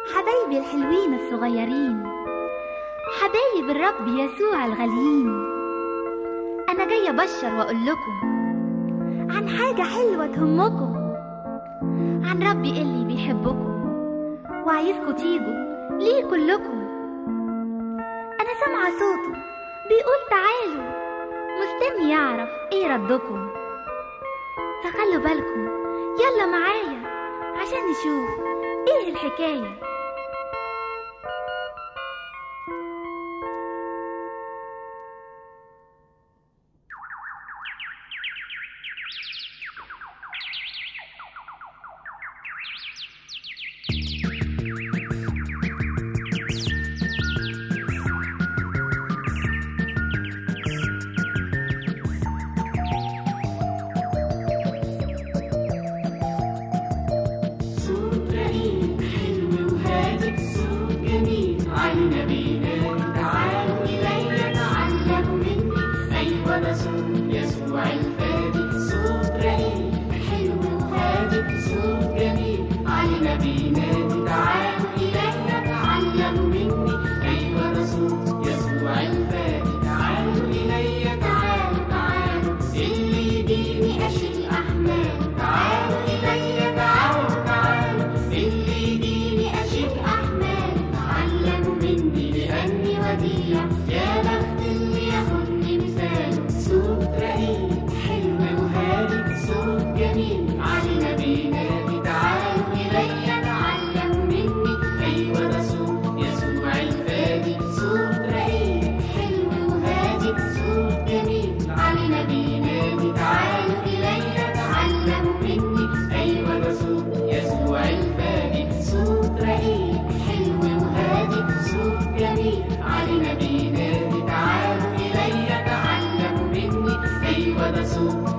حبايبي الحلوين الصغيرين حبايب الرب يسوع الغاليين أنا جاية أبشر وأقول لكم عن حاجة حلوة تهمكم عن ربي اللي بيحبكم وعايزكوا تيجوا ليه كلكم أنا سامعة صوته بيقول تعالوا مستني يعرف إيه ردكم فخلوا بالكم يلا معايا عشان نشوف إيه الحكاية صوت رقيق حلو وهادي صوت جميل عنا بينا تعالوا إلي تعلموا مني أيوة ده صوت يسوع الفادي صوت رقيق حلو وهادي صوت جميل عنا بينا تعالوا إلي تعلموا مني أيوة ده صوت يسوع الفادي تعالوا إلي تعالوا تعالوا اللي يديني أشيل أحمال تعالوا إلي تعالوا تعالوا اللي يديني أشيل أحمال تعلموا مني لأني وديع يا بخت اللي ياخدني مثال صوت رقيق حلو وهادي صوت جميل علينا بينادي تعالوا إلي تعلموا مني أيوة ده صوت يسوع الفادي صوت رقيق حلو وهادي صوت جميل علينا بينادي تعالوا إلي تعلموا مني أيوة ده صوت يسوع الفادي صوت رقيق حلو وهادي صوت جميل علينا بينادي تعالوا إلي تعلموا مني أيوة ده صوت